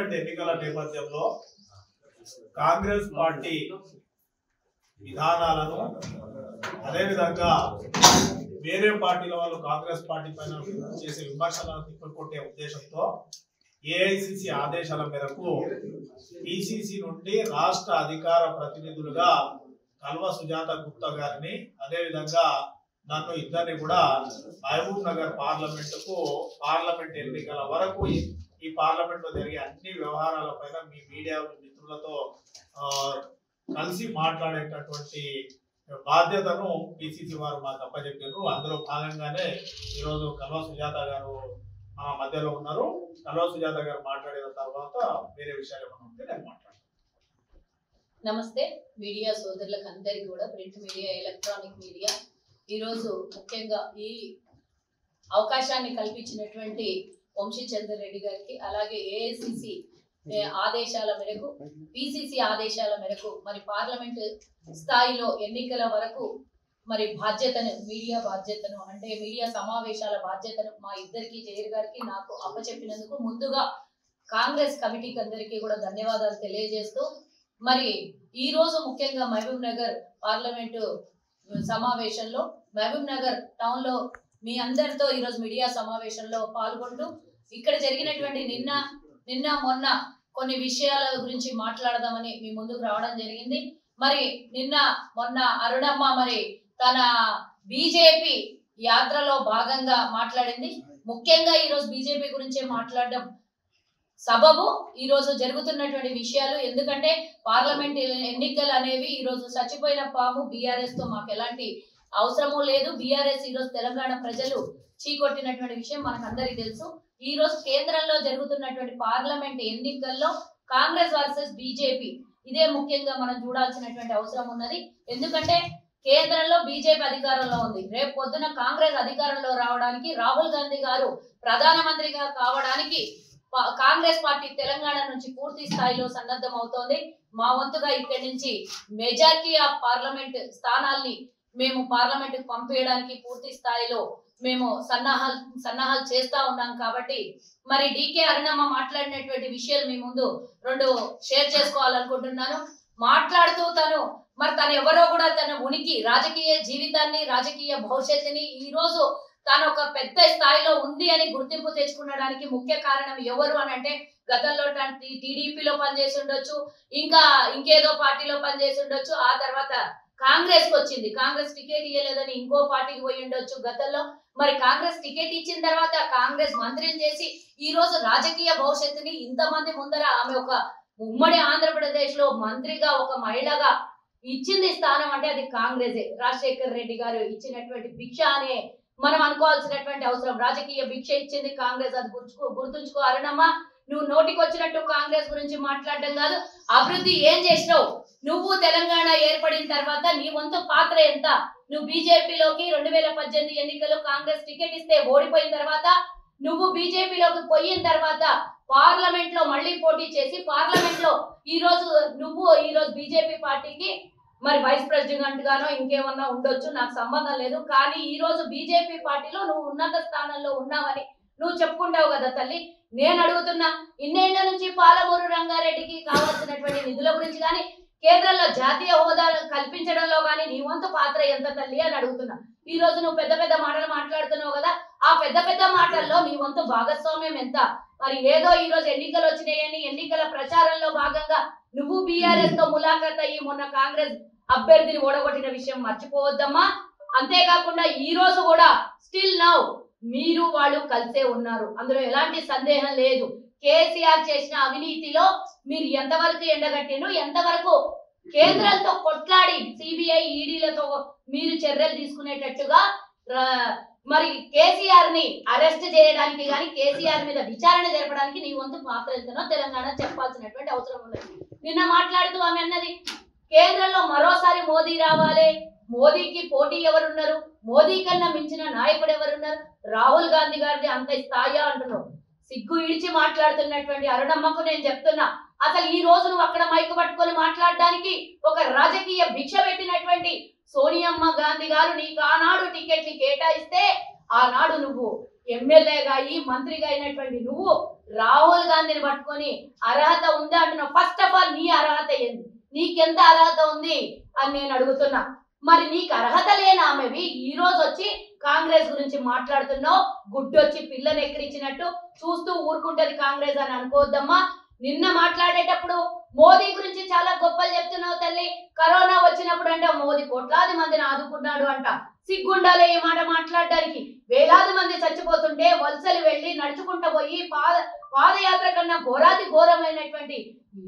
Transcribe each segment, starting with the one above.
parliament ఎన్నికల నేపథ్యంలో Congress party విధానాలను అదేవిధంగా వేరే పార్టీల వాళ్ళు కాంగ్రెస్ పార్టీ పైన చేసే విమర్శలను తిప్పికొట్టే ఉద్దేశంతో ఏఐసిసి ఆదేశాల మేరకు పిసిసి నుండి రాష్ట్ర అధికార ప్రతినిధులుగా కల్వ సుజాత గుప్తా గారిని అదేవిధంగా నన్ను ఇద్దరిని కూడా మహబూబ్ నగర్ పార్లమెంట్ కు పార్లమెంట్ ఎన్నికల వరకు ఈ- ఈ పార్లమెంట్ లో జరిగే అన్ని వ్యవహారాల పైన మీ మీడియా మిత్రులతో ఆ, కలిసి మాట్లాడేటటువంటి బాధ్యతను పిసిసి వారు మాకు అప్పచెప్పారు అందులో భాగంగానే ఈరోజు కల్వ సుజాత గారు మా మధ్యలో ఉన్నారు కల్వ సుజాత గారు మాట్లాడిన తర్వాత వేరే విషయాలు ఏమైనా ఉంటే నేను మాట్లాడతాను నమస్తే మీడియా సోదరులకు అందరికీ కూడా ప్రింట్ మీడియా ఎలక్ట్రానిక్ మీడియా ఈరోజు ముఖ్యంగా ఈ అవకాశాన్ని కల్పించినటువంటి వంశీ చందర్ రెడ్డి గారికి అలాగే ఏఐసిసి ఆదేశాల మేరకు పిసిసి ఆదేశాల మేరకు మరి పార్లమెంట్ స్థాయిలో ఎన్నికల వరకు మరి బాధ్యతను మీడియా బాధ్యతను అంటే మీడియా సమావేశాల బాధ్యతను మా ఇద్దరికి జైర్ గారికి నాకు అప్పచెప్పినందుకు ముందుగా కాంగ్రెస్ కమిటీకి అందరికీ కూడా ధన్యవాదాలు తెలియజేస్తూ మరి ఈ రోజు ముఖ్యంగా మహబూబ్ నగర్ పార్లమెంటు సమావేశంలో మహబూబ్ నగర్ టౌన్ లో మీ అందరితో ఈరోజు మీడియా సమావేశంలో పాల్గొంటూ ఇక్కడ జరిగినటువంటి నిన్న నిన్న మొన్న కొన్ని విషయాల గురించి మాట్లాడదామని మీ ముందుకు రావడం జరిగింది మరి నిన్న మొన్న అరుణమ్మ మరి తన బీజేపీ యాత్రలో భాగంగా మాట్లాడింది ముఖ్యంగా ఈరోజు బీజేపీ గురించే మాట్లాడడం సబబు ఈ రోజు జరుగుతున్నటువంటి విషయాలు ఎందుకంటే పార్లమెంట్ ఎన్నికలు అనేవి ఈ రోజు చచ్చిపోయిన పాము బీఆర్ఎస్ తో మాకు ఎలాంటి అవసరము లేదు బీఆర్ఎస్ ఈ రోజు తెలంగాణ ప్రజలు చీకొట్టినటువంటి విషయం మనకు అందరికీ తెలుసు ఈ రోజు కేంద్రంలో జరుగుతున్నటువంటి పార్లమెంట్ ఎన్నికల్లో కాంగ్రెస్ వర్సెస్ బీజేపీ ఇదే ముఖ్యంగా మనం చూడాల్సినటువంటి అవసరం ఉన్నది ఎందుకంటే కేంద్రంలో బీజేపీ అధికారంలో ఉంది రేపు పొద్దున కాంగ్రెస్ అధికారంలో రావడానికి రాహుల్ గాంధీ గారు ప్రధానమంత్రిగా కావడానికి పా- కాంగ్రెస్ పార్టీ తెలంగాణ నుంచి పూర్తి స్థాయిలో సన్నద్ధం అవుతోంది మా వంతుగా ఇక్కడి నుంచి మెజారిటీ ఆఫ్ పార్లమెంట్ స్థానాల్ని మేము పార్లమెంట్ కు పంపేయడానికి పూర్తి స్థాయిలో మేము సన్నాహాలు సన్నాహాలు చేస్తా ఉన్నాం కాబట్టి మరి డికే అరుణమ్మ మాట్లాడినటువంటి విషయాలు మీ ముందు రెండు షేర్ చేసుకోవాలనుకుంటున్నాను మాట్లాడుతూ తను మరి తను ఎవరో కూడా తన ఉనికి రాజకీయ జీవితాన్ని రాజకీయ భవిష్యత్తుని ఈ రోజు తాను ఒక పెద్ద స్థాయిలో ఉంది అని గుర్తింపు తెచ్చుకునడానికి ముఖ్య కారణం ఎవరు అని అంటే గతంలో టీడీపీలో పనిచేసి ఉండొచ్చు ఇంకా ఇంకేదో పార్టీలో పనిచేసి ఉండొచ్చు ఆ తర్వాత కాంగ్రెస్ కి వచ్చింది కాంగ్రెస్ టికెట్ ఇవ్వలేదని ఇంకో పార్టీకి పోయి ఉండొచ్చు గతంలో మరి కాంగ్రెస్ టికెట్ ఇచ్చిన తర్వాత కాంగ్రెస్ మంత్రిని చేసి ఈ రోజు రాజకీయ భవిష్యత్తుని ఇంతమంది ముందర ఆమె ఒక ఉమ్మడి ఆంధ్రప్రదేశ్ లో మంత్రిగా ఒక మహిళగా ఇచ్చింది స్థానం అంటే అది కాంగ్రెసే రాజశేఖర్ రెడ్డి గారు ఇచ్చినటువంటి భిక్ష అనే మనం అనుకోవాల్సినటువంటి అవసరం రాజకీయ భిక్ష ఇచ్చింది కాంగ్రెస్ అది గుర్తుకో గుర్తుంచుకో అరుణమ్మ నువ్వు నోటికి వచ్చినట్టు కాంగ్రెస్ గురించి మాట్లాడడం కాదు అభివృద్ధి ఏం చేసినావు నువ్వు తెలంగాణ ఏర్పడిన తర్వాత నీ వంతు పాత్ర ఎంత నువ్వు బీజేపీలోకి రెండు వేల పద్దెనిమిది ఎన్నికలు కాంగ్రెస్ టికెట్ ఇస్తే ఓడిపోయిన తర్వాత నువ్వు బీజేపీలోకి పోయిన తర్వాత పార్లమెంట్ లో మళ్ళీ పోటీ చేసి పార్లమెంట్ లో ఈ రోజు నువ్వు ఈ రోజు బీజేపీ పార్టీకి మరి వైస్ ప్రెసిడెంట్ గానో ఇంకేమన్నా ఉండొచ్చు నాకు సంబంధం లేదు కానీ ఈ రోజు బీజేపీ పార్టీలో నువ్వు ఉన్నత స్థానంలో ఉన్నావని నువ్వు చెప్పుకుంటావు కదా తల్లి నేను అడుగుతున్నా ఇన్నేళ్ల నుంచి పాలమూరు రంగారెడ్డికి కావాల్సినటువంటి నిధుల గురించి కానీ కేంద్రంలో జాతీయ హోదా కల్పించడంలో కానీ నీ వంతు పాత్ర ఎంత తల్లి అని అడుగుతున్నా ఈ రోజు నువ్వు పెద్ద పెద్ద మాటలు మాట్లాడుతున్నావు కదా ఆ పెద్ద పెద్ద మాటల్లో నీ వంతు భాగస్వామ్యం ఎంత మరి ఏదో ఈ రోజు ఎన్నికలు వచ్చినాయని ఎన్నికల ప్రచారంలో భాగంగా నువ్వు బీఆర్ఎస్ తో ములాఖత్ అయ్యి మొన్న కాంగ్రెస్ అభ్యర్థిని ఓడగొట్టిన విషయం మర్చిపోవద్దమ్మా అంతేకాకుండా ఈ రోజు కూడా స్టిల్ నౌ మీరు వాళ్ళు కలిసే ఉన్నారు అందులో ఎలాంటి సందేహం లేదు కేసీఆర్ చేసిన అవినీతిలో మీరు ఎంతవరకు ఎండగట్టిండ్రు ఎంతవరకు కేంద్రంతో కొట్లాడి సిబిఐ ఈడీలతో మీరు చర్యలు తీసుకునేటట్టుగా ర- మరి కేసీఆర్ ని అరెస్ట్ చేయడానికి గాని కేసీఆర్ మీద విచారణ జరపడానికి నీ వంతు పాత్ర ఎంతనో తెలంగాణ చెప్పాల్సినటువంటి అవసరం ఉన్నది నిన్న మాట్లాడుతూ ఆమె అన్నది కేంద్రంలో మరోసారి మోదీ రావాలి మోదీకి పోటీ ఎవరున్నారు మోదీ కన్నా మించిన నాయకుడు ఎవరున్నారు రాహుల్ గాంధీ గారిది అంత స్థాయి అంటున్నావు సిగ్గు ఇడిచి మాట్లాడుతున్నటువంటి అరుణమ్మకు నేను చెప్తున్నా అసలు ఈ రోజు నువ్వు అక్కడ మైకు పట్టుకొని మాట్లాడడానికి ఒక రాజకీయ భిక్ష పెట్టినటువంటి సోనియమ్మ గాంధీ గారు నీకు ఆనాడు టికెట్లు కేటాయిస్తే ఆనాడు నువ్వు ఎమ్మెల్యేగా అయి మంత్రిగా అయినటువంటి నువ్వు రాహుల్ గాంధీని పట్టుకొని అర్హత ఉందా అంటున్నావు ఫస్ట్ ఆఫ్ ఆల్ నీ అర్హత ఏంది నీకెంత అర్హత ఉంది అని నేను అడుగుతున్నా మరి నీకు అర్హత లేని ఆమెవి ఈ రోజు వచ్చి కాంగ్రెస్ గురించి మాట్లాడుతున్నావు గుడ్డొచ్చి పిల్లని ఎక్కిరించినట్టు చూస్తూ ఊరుకుంటది కాంగ్రెస్ అని అనుకోవద్దమ్మా నిన్న మాట్లాడేటప్పుడు మోదీ గురించి చాలా గొప్పలు చెప్తున్నావు తల్లి కరోనా వచ్చినప్పుడు అంటే మోదీ కోట్లాది మందిని ఆదుకున్నాడు అంట సిగ్గుండాలి ఈ మాట మాట్లాడడానికి వేలాది మంది చచ్చిపోతుంటే వలసలు వెళ్ళి నడుచుకుంటూ పోయి పాద పాదయాత్ర కన్నా ఘోరాతి ఘోరమైనటువంటి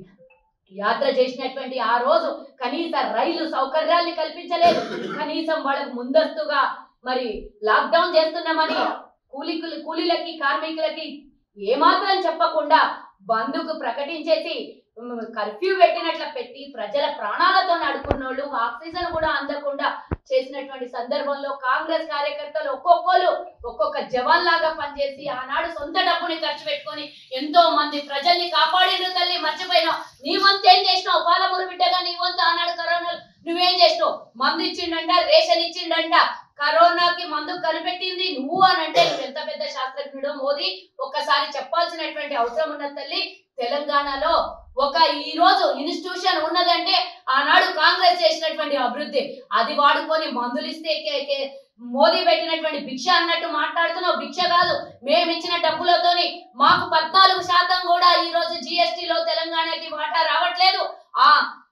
యాత్ర చేసినటువంటి ఆ రోజు కనీస రైలు సౌకర్యాల్ని కల్పించలేదు కనీసం వాళ్ళకు ముందస్తుగా మరి లాక్డౌన్ చేస్తున్నామని కూలికులు కూలీలకి కార్మికులకి ఏమాత్రం చెప్పకుండా బంధుకు ప్రకటించేసి కర్ఫ్యూ పెట్టినట్ల పెట్టి ప్రజల ప్రాణాలతో నడుకున్నోళ్ళు ఆక్సిజన్ కూడా అందకుండా చేసినటువంటి సందర్భంలో కాంగ్రెస్ కార్యకర్తలు ఒక్కొక్కరు ఒక్కొక్క జవాన్ లాగా పనిచేసి ఆనాడు సొంత డబ్బుని ఖర్చు పెట్టుకొని ఎంతో మంది ప్రజల్ని కాపాడిన తల్లి మర్చిపోయినావు నీ వంతు ఏం చేసినావు పాలమూరు బిడ్డగా నీ వంతు ఆనాడు కరోనా నువ్వేం చేసినావు మందు ఇచ్చిండంట రేషన్ ఇచ్చిండంట కరోనాకి మందు కనిపెట్టింది నువ్వు అని అంటే నువ్వు ఎంత పెద్ద శాస్త్రజ్ఞుడో మోదీ ఒక్కసారి చెప్పాల్సినటువంటి అవసరం ఉన్న తల్లి తెలంగాణలో ఒక ఈ రోజు ఇన్స్టిట్యూషన్ ఉన్నదంటే ఆనాడు కాంగ్రెస్ చేసినటువంటి అభివృద్ధి అది వాడుకొని మందులు ఇస్తే కే- కే- మోదీ పెట్టినటువంటి భిక్ష అన్నట్టు మాట్లాడుతున్నావు భిక్ష కాదు మేము ఇచ్చిన డబ్బులతోని మాకు పద్నాలుగు శాతం కూడా ఈ రోజు GST లో తెలంగాణకి వాటా రావట్లేదు ఆ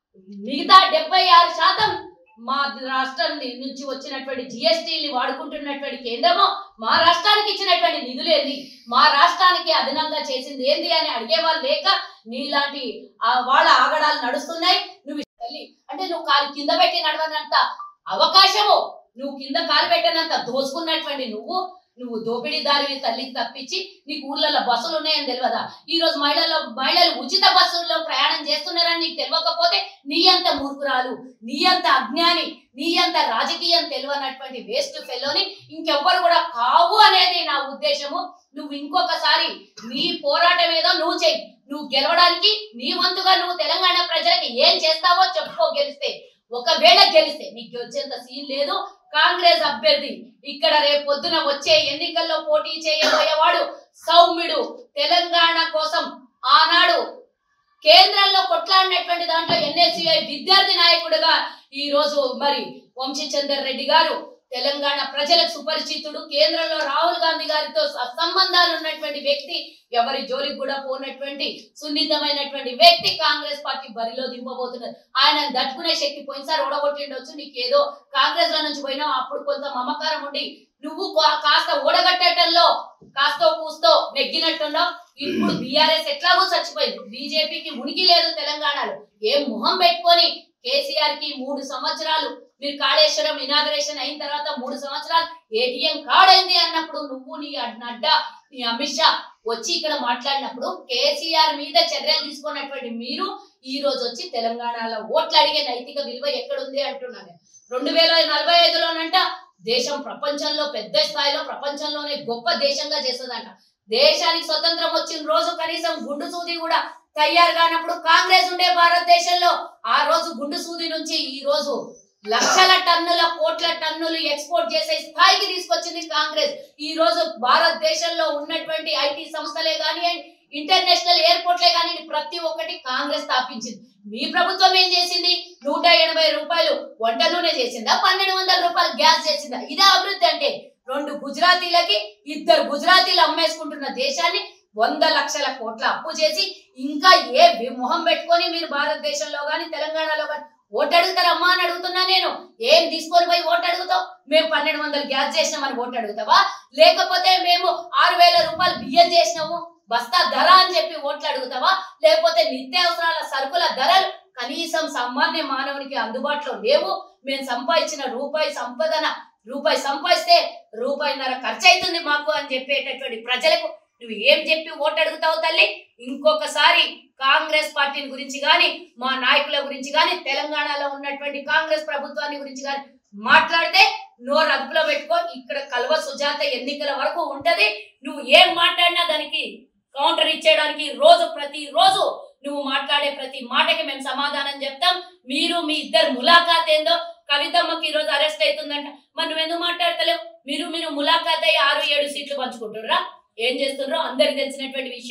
మిగతా డెబ్బై ఆరు శాతం మా రాష్ట్రం నుంచి వచ్చినటువంటి జిఎస్టీని వాడుకుంటున్నటువంటి కేంద్రము మా రాష్ట్రానికి ఇచ్చినటువంటి నిధులేంది మా రాష్ట్రానికి అదనంగా చేసింది ఏంది అని అడిగే వాళ్ళు లేక నీలాంటి ఆ వాళ్ళ ఆగడాలు నడుస్తున్నాయి నువ్వు తల్లి అంటే నువ్వు కాలు కింద పెట్టి నడవనంత అవకాశము నువ్వు కింద కాలు పెట్టినంత దోసుకున్నటువంటి నువ్వు నువ్వు దోపిడీదారివి తల్లికి తప్పించి నీకు ఊర్లలో బస్సులు ఉన్నాయని తెలియదా ఈ రోజు మహిళల మహిళలు ఉచిత బస్సుల్లో ప్రయాణం చేస్తున్నారని నీకు తెలియకపోతే నీ అంత మూర్ఖురాలు నీ అంత అజ్ఞాని నీ అంత రాజకీయం తెలియనటువంటి వేస్ట్ ఫెలోని ఇంకెవ్వరు కూడా కావు అనేది నా ఉద్దేశము నువ్వు ఇంకొకసారి నీ పోరాటం ఏదో నువ్వు చెయ్యి నువ్వు గెలవడానికి నీ వంతుగా నువ్వు తెలంగాణ ప్రజలకి ఏం చేస్తావో చెప్పుకో గెలిస్తే ఒకవేళ గెలిస్తే నీకు వచ్చేంత సీన్ లేదు కాంగ్రెస్ అభ్యర్థి ఇక్కడ రేపు పొద్దున వచ్చే ఎన్నికల్లో పోటీ చేయబోయేవాడు సౌమ్యుడు తెలంగాణ కోసం ఆనాడు కేంద్రంలో కొట్లాడినటువంటి దాంట్లో ఎన్ఎస్యుఐ విద్యార్థి నాయకుడిగా ఈ రోజు మరి వంశీచందర్ రెడ్డి గారు తెలంగాణ ప్రజలకు సుపరిచితుడు కేంద్రంలో రాహుల్ గాంధీ గారితో సంబంధాలు ఉన్నటువంటి వ్యక్తి ఎవరి జోలికి కూడా పోనటువంటి సున్నితమైనటువంటి వ్యక్తి కాంగ్రెస్ పార్టీ బరిలో దింపబోతున్నారు ఆయన దట్టుకునే శక్తి పోయినసారి ఓడగొట్టిండొచ్చు నీకేదో కాంగ్రెస్ లో నుంచి పోయినావు అప్పుడు కొంత మమకారం ఉండి నువ్వు కా- కాస్త ఓడగట్టడంలో కాస్తో కూస్తో నెగ్గినట్టున్నావు ఇప్పుడు బీఆర్ఎస్ ఎట్లాగో చచ్చిపోయింది బీజేపీకి ఉనికి లేదు తెలంగాణలో ఏం మొహం పెట్టుకొని కేసీఆర్ కి మూడు సంవత్సరాలు మీరు కాళేశ్వరం ఇనాగరేషన్ అయిన తర్వాత మూడు సంవత్సరాలు ఏటీఎం కార్డ్ అయింది అన్నప్పుడు నువ్వు నీ అడ్- నడ్డా నీ అమిత్ షా వచ్చి ఇక్కడ మాట్లాడినప్పుడు కేసీఆర్ మీద చర్యలు తీసుకున్నటువంటి మీరు ఈ రోజు వచ్చి తెలంగాణలో ఓట్లు అడిగే నైతిక విలువ ఎక్కడుంది అంటున్నాను రెండు వేల నలభై ఐదులోనంట దేశం ప్రపంచంలో పెద్ద స్థాయిలో ప్రపంచంలోనే గొప్ప దేశంగా చేస్తుందంట దేశానికి స్వతంత్రం వచ్చిన రోజు కనీసం గుండు సూది కూడా తయారు కానప్పుడు కాంగ్రెస్ ఉండే భారతదేశంలో ఆ రోజు గుండు సూది నుంచి ఈ రోజు లక్షల టన్నుల కోట్ల టన్నులు ఎక్స్పోర్ట్ చేసే స్థాయికి తీసుకొచ్చింది కాంగ్రెస్ ఈ రోజు భారతదేశంలో ఉన్నటువంటి ఐటీ సంస్థలే కానివ్వండి ఇంటర్నేషనల్ ఎయిర్పోర్ట్లే కానివ్వండి ప్రతి ఒక్కటి కాంగ్రెస్ స్థాపించింది మీ ప్రభుత్వం ఏం చేసింది నూట ఎనభై రూపాయలు వంట నూనె చేసిందా పన్నెండు వందల రూపాయలు గ్యాస్ చేసిందా ఇదే అభివృద్ధి అంటే రెండు గుజరాతీలకి ఇద్దరు గుజరాతీలు అమ్మేసుకుంటున్న దేశాన్ని వంద లక్షల కోట్ల అప్పు చేసి ఇంకా ఏ వి- మొహం పెట్టుకొని మీరు భారతదేశంలో గాని తెలంగాణలో గాని ఓటు అడుగుతారమ్మా అని అడుగుతున్నా నేను ఏం తీసుకొని పోయి ఓటు అడుగుతావు మేము పన్నెండు వందలు గ్యాస్ చేసినామని ఓటు అడుగుతావా లేకపోతే మేము ఆరు వేల రూపాయలు బియ్యం చేసినాము బస్తా ధర అని చెప్పి ఓట్లు అడుగుతావా లేకపోతే నిత్యావసరాల సరుకుల ధరలు కనీసం సామాన్య మానవునికి అందుబాటులో లేవు మేము సంపాదించిన రూపాయి సంపదన రూపాయి సంపాదిస్తే రూపాయిన్నర ఖర్చు అవుతుంది మాకు అని చెప్పేటటువంటి ప్రజలకు నువ్వు ఏం చెప్పి ఓటు అడుగుతావు తల్లి ఇంకొకసారి కాంగ్రెస్ పార్టీని గురించి గాని మా నాయకుల గురించి గాని తెలంగాణలో ఉన్నటువంటి కాంగ్రెస్ ప్రభుత్వాన్ని గురించి గాని మాట్లాడితే నోరు అదుపులో పెట్టుకో ఇక్కడ కల్వ సుజాత ఎన్నికల వరకు ఉంటది నువ్వు ఏం మాట్లాడినా దానికి కౌంటర్ ఇచ్చేయడానికి రోజు ప్రతి రోజు నువ్వు మాట్లాడే ప్రతి మాటకి మేము సమాధానం చెప్తాం మీరు మీ ఇద్దరు ములాఖాత్ ఏందో కవితమ్మకి ఈ రోజు అరెస్ట్ అవుతుందంట మరి నువ్వెందుకు మాట్లాడతలేవు మీరు మీరు ములాఖాత్ అయ్యి ఆరు ఏడు సీట్లు పంచుకుంటుర్రా ఏం చేస్తున్నారో అందరికి తెలిసినటువంటి విషయం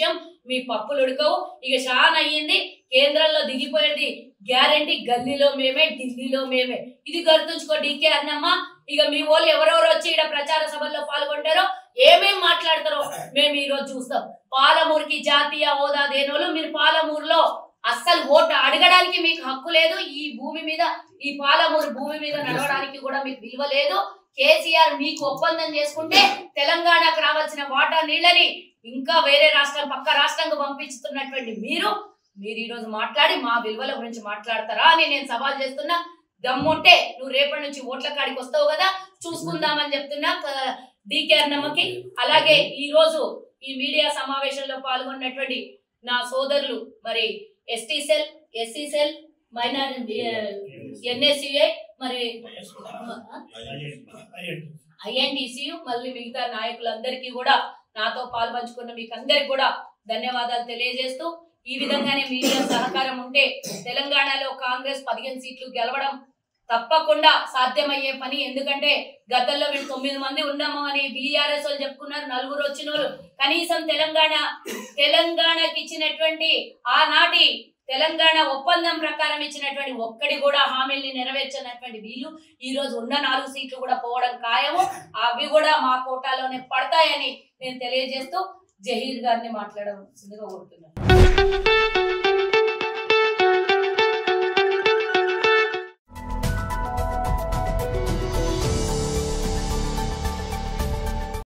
మీ పప్పులు ఉడకవు ఇక షాన్ అయ్యింది కేంద్రంలో దిగిపోయేది గ్యారంటీ గల్లీలో మేమే ఢిల్లీలో మేమే ఇది గుర్తుంచుకో డీకే అన్నమ్మ ఇక మీ వాళ్ళు ఎవరెవరు వచ్చి ఇక్కడ ప్రచార సభల్లో పాల్గొంటారో ఏమేం మాట్లాడతారో మేము ఈ రోజు చూస్తాం పాలమూరుకి జాతీయ హోదా దేనోళ్ళు మీరు పాలమూరులో అస్సలు ఓటు అడగడానికి మీకు హక్కు లేదు ఈ భూమి మీద ఈ పాలమూరు భూమి మీద నడవడానికి కూడా మీకు విలువ లేదు కేసీఆర్ మీకు ఒప్పందం చేసుకుంటే తెలంగాణకు రావాల్సిన వాటా నీళ్ళని ఇంకా వేరే రాష్ట్రం పక్క రాష్ట్రంకు పంపిస్తున్నటువంటి మీరు మీరు ఈ రోజు మాట్లాడి మా విలువల గురించి మాట్లాడతారా అని నేను సవాల్ చేస్తున్నా దమ్ముంటే నువ్వు రేపటి నుంచి ఓట్ల కాడికి వస్తావు కదా చూసుకుందామని చెప్తున్నా క- డీకే అన్నమ్మకి అలాగే ఈ రోజు ఈ మీడియా సమావేశంలో పాల్గొన్నటువంటి నా సోదరులు మరి ST cell SC cell minority NSUI మరి ఐఎన్టీసీయు మళ్ళీ మిగతా నాయకులందరికీ కూడా నాతో పాల్పంచుకున్న మీకు అందరికి కూడా ధన్యవాదాలు తెలియజేస్తూ ఈ విధంగానే మీడియా సహకారం ఉంటే తెలంగాణలో కాంగ్రెస్ పదిహేను సీట్లు గెలవడం తప్పకుండా సాధ్యమయ్యే పని ఎందుకంటే గతంలో వీళ్ళు తొమ్మిది మంది ఉన్నాము అని బీఆర్ఎస్ వాళ్ళు చెప్పుకున్నారు నలుగురు వచ్చిన వాళ్ళు కనీసం తెలంగాణ తెలంగాణకి ఇచ్చినటువంటి ఆనాటి తెలంగాణ ఒప్పందం ప్రకారం ఇచ్చినటువంటి ఒక్కడి కూడా హామీల్ని నెరవేర్చినటువంటి వీళ్ళు ఈ రోజు ఉన్న నాలుగు సీట్లు కూడా పోవడం ఖాయము అవి కూడా మా కోటాలోనే పడతాయని నేను తెలియజేస్తూ జహీర్ గారిని మాట్లాడవలసిందిగా కోరుతున్నాను